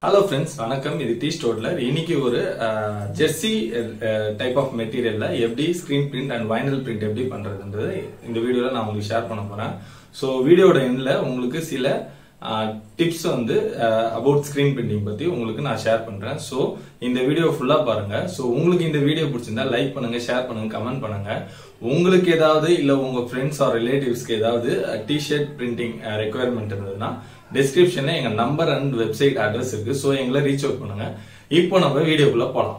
hello friends வணக்கம் இது tea ஸ்டோர்ல இன்னைக்கு ஒரு ஜெர்சி டைப் ஆஃப் மெட்டீரியல்ல எப்படி screen print and vinyl print எப்படி பண்றதுன்றது இந்த வீடியோல நான் உங்களுக்கு ஷேர் பண்ண போறேன் ஸோ வீடியோட எண்ட்ல உங்களுக்கு சில டிப்ஸ் வந்து அபவுட் ஸ்கிரீன் பிரிண்டிங் பத்தி உங்களுக்கு நான் ஷேர் பண்றேன் ஸோ இந்த வீடியோ ஃபுல்லா பாருங்க ஸோ உங்களுக்கு இந்த வீடியோ பிடிச்சிருந்தா லைக் பண்ணுங்க ஷேர் பண்ணுங்க கமெண்ட் பண்ணுங்க உங்களுக்கு ஏதாவது இல்ல உங்க ஃப்ரெண்ட்ஸ் ஆர் ரிலேட்டிவ்ஸ்க்கு ஏதாவது டிஷர்ட் பிரிண்டிங் ரெக்குயர்மெண்ட் இருந்ததுன்னா டிஸ்கிரிப்ஷன்ல எங்க நம்பர் அண்ட் வெப்சைட் அட்ரஸ் இருக்கு ஸோ எங்களை ரீச் அவுட் பண்ணுங்க இப்போ நம்ம வீடியோக்குள்ள போலாம்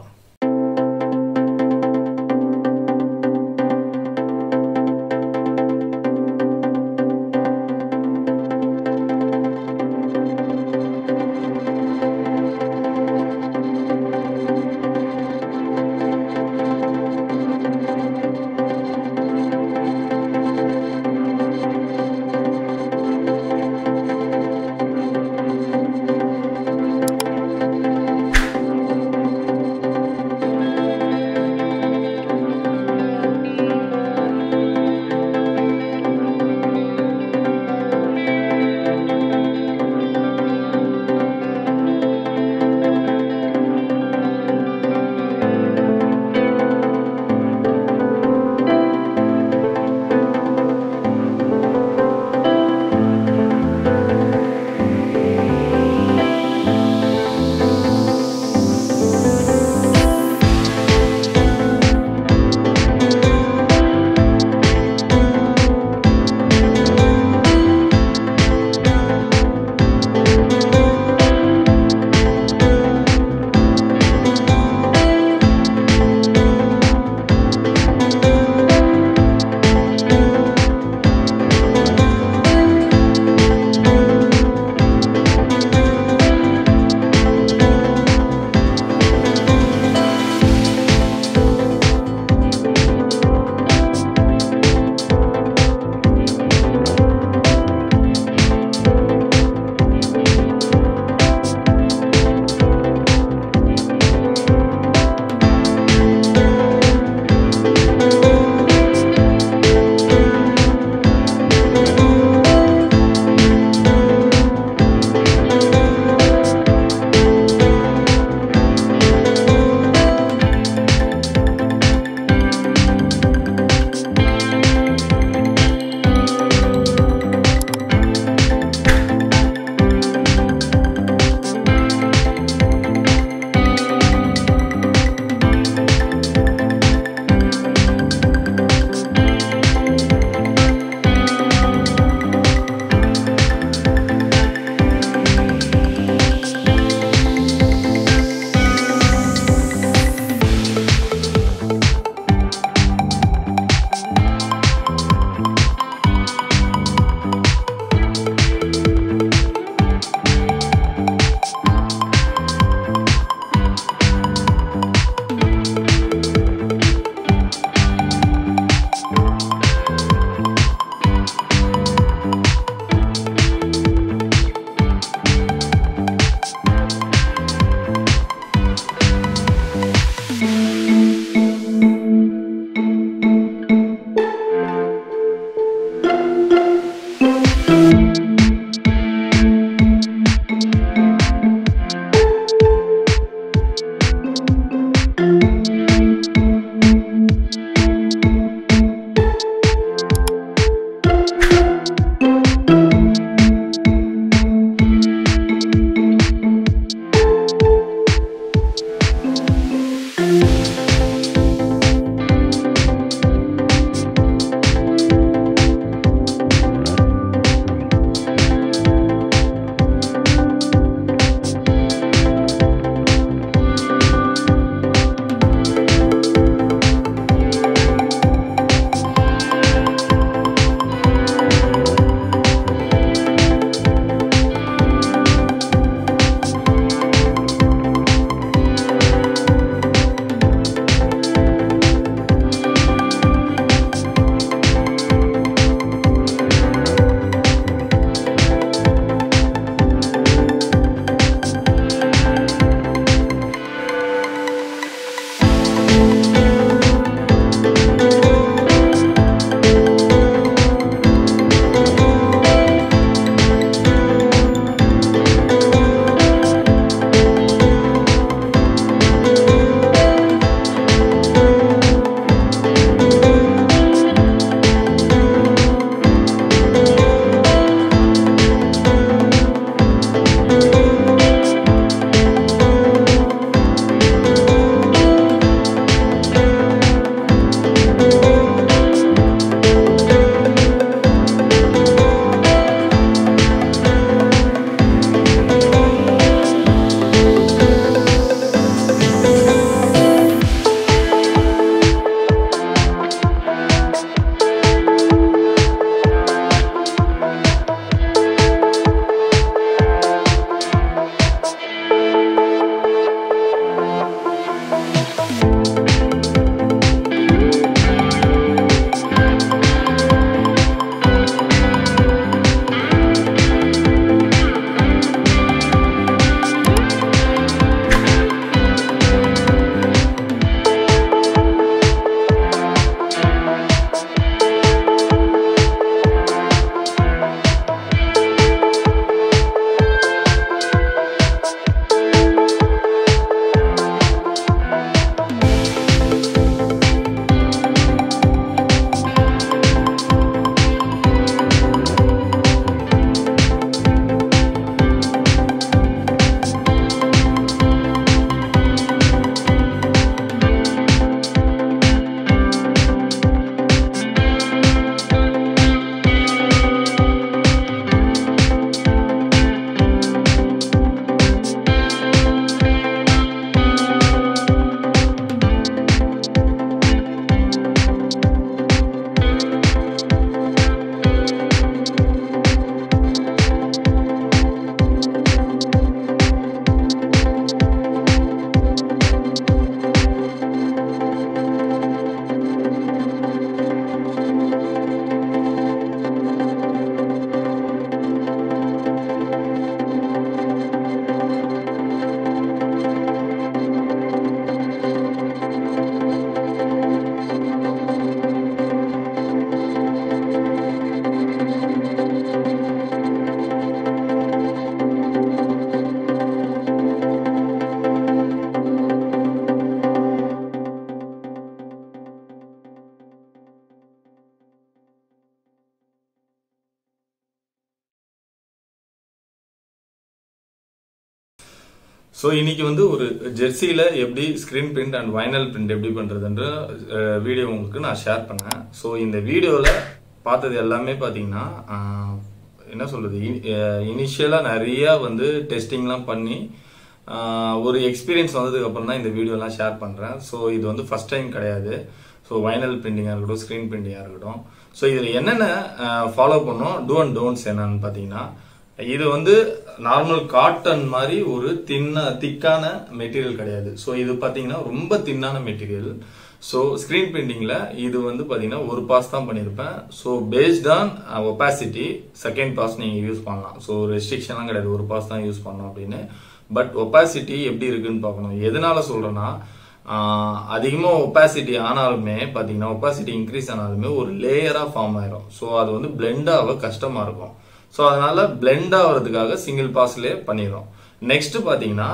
ஸோ இன்னைக்கு வந்து ஒரு ஜெர்சியில எப்படி screen print and vinyl print எப்படி பண்றதுன்ற வீடியோ உங்களுக்கு நான் ஷேர் பண்ணேன் ஸோ இந்த வீடியோவில் பார்த்தது எல்லாமே பார்த்தீங்கன்னா ஆஹ், என்ன சொல்றது இனிஷியலாக நிறைய வந்து டெஸ்டிங்லாம் பண்ணி ஆஹ், ஒரு எக்ஸ்பீரியன்ஸ் வந்ததுக்கு அப்புறம் தான் இந்த வீடியோலாம் ஷேர் பண்றேன் ஸோ இது வந்து ஃபர்ஸ்ட் டைம் கிடையாது ஸோ வைனல் பிரிண்டிங்காக இருக்கட்டும் ஸ்க்ரீன் பிரிண்டிங்காக இருக்கட்டும் ஸோ இதில் என்னென்ன ஃபாலோ பண்ணோம் டூ அண்ட் டோன்ட்ஸ் என்னன்னு பார்த்தீங்கன்னா இது வந்து நார்மல் காட்டன் மாதிரி ஒரு தின்ன திக்கான மெட்டீரியல் கிடையாது ஸோ இது பார்த்தீங்கன்னா ரொம்ப தின்னான மெட்டீரியல் ஸோ ஸ்க்ரீன் பிரிண்டிங்ல இது வந்து பார்த்தீங்கன்னா ஒரு பாஸ் தான் பண்ணியிருப்பேன் so paste on opacity second pass நீங்கள் யூஸ் பண்ணலாம் ஸோ ரெஸ்ட்ரிக்ஷன்லாம் கிடையாது ஒரு பாஸ் தான் யூஸ் பண்ணணும் அப்படின்னு பட் ஒப்பாசிட்டி எப்படி இருக்குன்னு பார்க்கணும் எதனால சொல்றேன்னா அதிகமாக ஒப்பாசிட்டி ஆனாலுமே பார்த்தீங்கன்னா ஒப்பாசிட்டி இன்க்ரீஸ் ஆனாலுமே ஒரு லேயராக ஃபார்ம் ஆயிரும் ஸோ அது வந்து blend ஆக கஷ்டமாக இருக்கும் ஸோ அதனால blend ஆகிறதுக்காக சிங்கிள் பாஸ்லேயே பண்ணிடுறோம் நெக்ஸ்ட் பார்த்தீங்கன்னா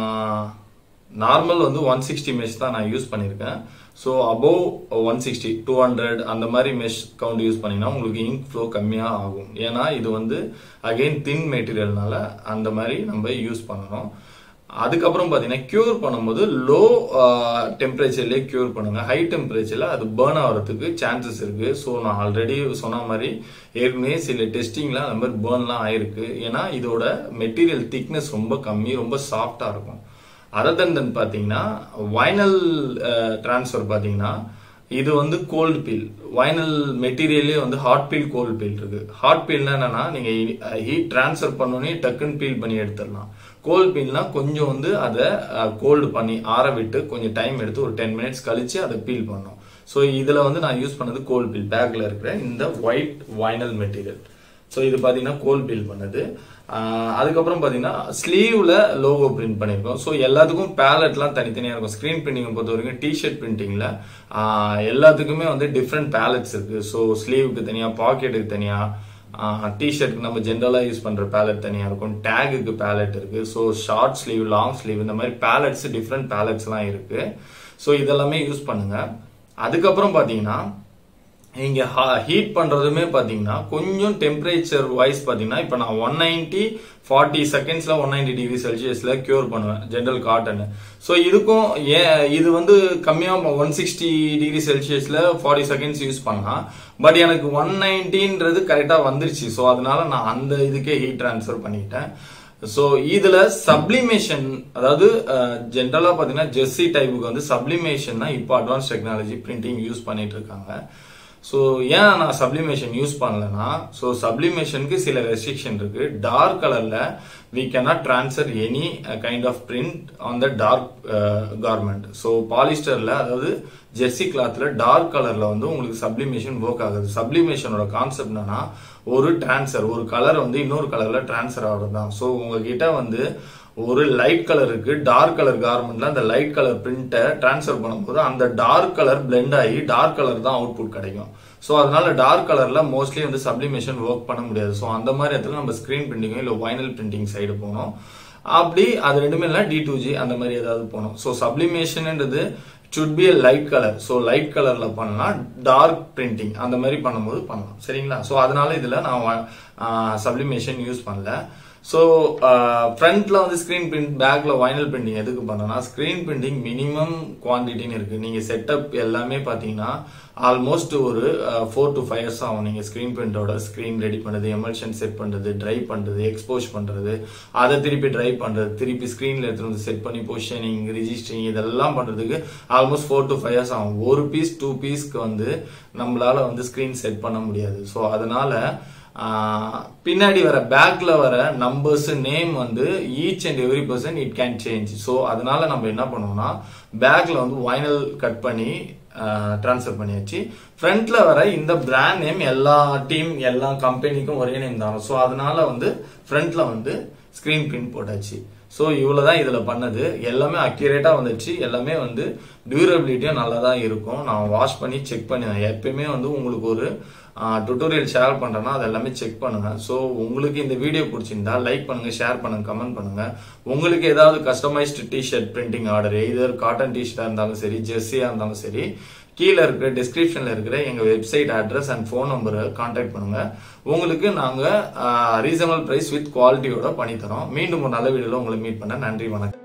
நார்மல் வந்து ஒன் சிக்ஸ்டி மெஷ் தான் நான் யூஸ் பண்ணியிருக்கேன் so above one sixty two hundred அந்த மாதிரி மெஷ் கவுண்ட் யூஸ் பண்ணீங்கன்னா உங்களுக்கு இங்க் ஃப்ளோ கம்மியாக ஆகும் ஏன்னா இது வந்து அகைன் தின் மெட்டீரியல்னால அந்த மாதிரி நம்ம யூஸ் பண்ணணும் அதுக்கப்புறம் பார்த்தீங்கன்னா க்யூர் பண்ணும்போது லோ டெம்பரேச்சர்லேயே க்யூர் பண்ணுங்க ஹை டெம்பரேச்சரில் அது பேர்ன் ஆகிறதுக்கு சான்சஸ் இருக்கு ஸோ நான் ஆல்ரெடி சொன்ன மாதிரி ஏற்கனவே சில டெஸ்டிங்ல அந்த மாதிரி பேர்ன்லாம் ஆயிருக்கு ஏன்னா இதோட மெட்டீரியல் திக்னஸ் ரொம்ப கம்மி ரொம்ப சாஃப்டாக இருக்கும் அதர் தன் தென் பார்த்தீங்கன்னா வைனல் டிரான்ஸ்ஃபர் பார்த்தீங்கன்னா இது வந்து கோல்டு பீல் வைனல் மெட்டீரியலே வந்து ஹாட் பீல் கோல்டு பீல் இருக்கு ஹாட் பீல்னா என்னன்னா நீங்க ஹீட் டிரான்ஸ்ஃபர் பண்ணோன்னே டக்குன்னு பீல் பண்ணி எடுத்துடலாம் கோல்டு பீல்னா கொஞ்சம் வந்து அதை கோல்டு பண்ணி ஆற விட்டு கொஞ்சம் டைம் எடுத்து ஒரு டென் மினிட்ஸ் கழிச்சு அதை பீல் பண்ணணும் ஸோ இதுல வந்து நான் யூஸ் பண்ணது கோல்டு பீல் பேக்ல இருக்கிற இந்த ஒயிட் வைனல் மெட்டீரியல் ஸோ இது பார்த்தீங்கன்னா கோல் பில் பண்ணது ஆஹ் அதுக்கப்புறம் பார்த்தீங்கன்னா ஸ்லீவ்ல லோகோ பிரிண்ட் பண்ணியிருக்கோம் ஸோ எல்லாத்துக்கும் பேலட்லாம் தனித்தனியாக இருக்கும் ஸ்க்ரீன் பிரிண்டிங் பொறுத்த வரைக்கும் டிஷர்ட் பிரிண்டிங்ல எல்லாத்துக்குமே வந்து டிஃப்ரெண்ட் பேலட்ஸ் இருக்கு ஸோ ஸ்லீவுக்கு தனியாக பாக்கெட்டுக்கு தனியாக டிஷர்ட்க்கு நம்ம ஜென்ரலாக யூஸ் பண்ணுற பேலட் தனியாக இருக்கும் டேகுக்கு பேலட் இருக்கு so short sleeve long sleeve இந்த மாதிரி பேலட்ஸ் டிஃப்ரெண்ட் பேலட்ஸ்லாம் இருக்கு ஸோ இதெல்லாமே யூஸ் பண்ணுங்க அதுக்கப்புறம் பார்த்தீங்கன்னா இங்க ஹீட் பண்றதுமே பாத்தீங்கன்னா கொஞ்சம் டெம்பரேச்சர் வைஸ் பாத்தீங்கன்னா இப்ப நான் ஒன் நைன்டி ஃபார்ட்டி செகண்ட்ஸ்ல ஒன் நைன்டி டிகிரி செல்சியஸ்ல கியூர் பண்ணுவேன் ஜென்ரல் காட்டன் ஸோ இதுக்கும் ஏன் இது வந்து கம்மியா ஒன் சிக்ஸ்டி டிகிரி செல்சியஸ்ல ஃபார்ட்டி செகண்ட்ஸ் யூஸ் பண்ணலாம் பட் எனக்கு ஒன் நைன்டின்றது கரெக்டா வந்துருச்சு ஸோ அதனால நான் அந்த இதுக்கே ஹீட் ட்ரான்ஸ்ஃபர் பண்ணிட்டேன் ஸோ இதுல சப்ளிமேஷன் அதாவது ஜென்ரலா பாத்தீங்கன்னா ஜெர்சி டைப்புக்கு வந்து சப்ளிமேஷன் தான் இப்போ அட்வான்ஸ் டெக்னாலஜி பிரிண்டிங் யூஸ் பண்ணிட்டு இருக்காங்க ஸோ ஏன் நான் சப்ளிமேஷன் யூஸ் பண்ணலன்னா ஸோ சப்ளிமேஷனுக்கு சில ரெஸ்ட்ரிக்ஷன் இருக்கு டார்க் கலர்ல we cannot transfer any kind of print on the dark garment so பாலிஸ்டர்ல அதாவது ஜெர்சி கிளாத்ல டார்க் கலர்ல வந்து உங்களுக்கு சப்ளிமேஷன் ஒர்க் ஆகுது சப்ளிமேஷனோட கான்செப்ட் என்னன்னா ஒரு டிரான்ஸ்ஃபர் ஒரு கலர் வந்து இன்னொரு கலர்ல டிரான்ஸ்ஃபர் ஆகிறது தான் ஸோ உங்ககிட்ட வந்து ஒரு லைட் கலர் இருக்கு டார்க் கலர் கார்மெண்ட்ல அந்த லைட் கலர் பிரிண்ட்டை டிரான்ஸ்ஃபர் பண்ணும்போது அந்த டார்க் கலர் பிளெண்ட் ஆகி டார்க் கலர் தான் அவுட்புட் கிடைக்கும் ஸோ அதனால டார்க் கலர்ல மோஸ்ட்லி வந்து சப்ளிமேஷன் ஒர்க் பண்ண முடியாது ஸோ அந்த மாதிரி இடத்துல நம்ம ஸ்கிரீன் பிரிண்டிங்கோ இல்லை வைனல் பிரிண்டிங் சைடு போனோம் அப்படி அது ரெண்டுமே இல்லை டி டூ ஜி அந்த மாதிரி ஏதாவது போனோம் ஸோ சப்ளிமேஷன்ன்றது should be light colour so light கலர்ல பண்ணலாம் டார்க் பிரிண்டிங் அந்த மாதிரி பண்ணும்போது பண்ணலாம் சரிங்களா ஸோ அதனால இதுல நான் சப்ளிமேஷன் யூஸ் பண்ணல ஸோ ஃப்ரண்ட்ல வந்து ஸ்கிரீன் பிரிண்ட் பேக்ல வைனல் பிரிண்டிங் எதுக்கு பண்ணனா ஸ்கிரீன் பிரிண்டிங் மினிமம் குவான்டிட்டின்னு இருக்கு நீங்க செட்டப் எல்லாமே பாத்தீங்கன்னா ஆல்மோஸ்ட் ஒரு ஃபோர் டு ஃபைவ் இயர்ஸ் ஆகும் நீங்க ஸ்கிரீன் பிரிண்டோட ஸ்கிரீன் ரெடி பண்றது எமல்ஷன் செட் பண்றது ட்ரை பண்றது எக்ஸ்போஸ் பண்றது அதை திருப்பி ட்ரை பண்றது திருப்பி ஸ்கிரீன்ல எடுத்துட்டு வந்து செட் பண்ணி பொசிஷனிங் ரிஜிஸ்டரிங் இதெல்லாம் பண்றதுக்கு almost four to five years ஆகும் ஒரு பீஸ் டூ பீஸ்க்கு வந்து நம்மளால வந்து ஸ்கிரீன் செட் பண்ண முடியாது ஸோ அதனால பின்னாடி வர பேக்ல வர நம்பர்ஸ் நேம் வந்து each and every person it can change so அதனால நம்ம என்ன பண்ணுவோம்னா பேக்ல வந்து வைனல் கட் பண்ணி ட்ரான்ஸ்ஃபர் பண்ணியாச்சு ஃப்ரண்ட்ல வர இந்த பிராண்ட் நேம் எல்லா டீம் எல்லா கம்பெனிக்கும் ஒரே நேம் தான் ஸோ அதனால வந்து ஃப்ரண்ட்ல வந்து ஸ்கிரீன் பிரிண்ட் போட்டாச்சு ஸோ இவ்வளவுதான் இதுல பண்ணது எல்லாமே அக்யூரேட்டா வந்துச்சு எல்லாமே வந்து டியூரபிலிட்டியும் நல்லா தான் இருக்கும் நான் வாஷ் பண்ணி செக் பண்ணி எப்பயுமே வந்து உங்களுக்கு ஒரு டுட்டோரியல் ஷேர் பண்றேன்னா அது எல்லாமே செக் பண்ணுங்க ஸோ உங்களுக்கு இந்த வீடியோ பிடிச்சிருந்தா லைக் பண்ணுங்க ஷேர் பண்ணுங்க கமெண்ட் பண்ணுங்க உங்களுக்கு ஏதாவது customised T-shirt printing order either cotton டிஷர்ட்டா இருந்தாலும் சரி ஜெர்சியா இருந்தாலும் சரி கீழே இருக்கிற டிஸ்கிரிப்ஷன்ல இருக்கிற எங்க வெப்சைட் அட்ரஸ் அண்ட் ஃபோன் நம்பரை கான்டாக்ட் பண்ணுங்க உங்களுக்கு நாங்க ரீசனபிள் பிரைஸ் வித் குவாலிட்டியோட பண்ணி தரோம் மீண்டும் ஒரு நல்ல வீடியோல உங்களை மீட் பண்ண நன்றி வணக்கம்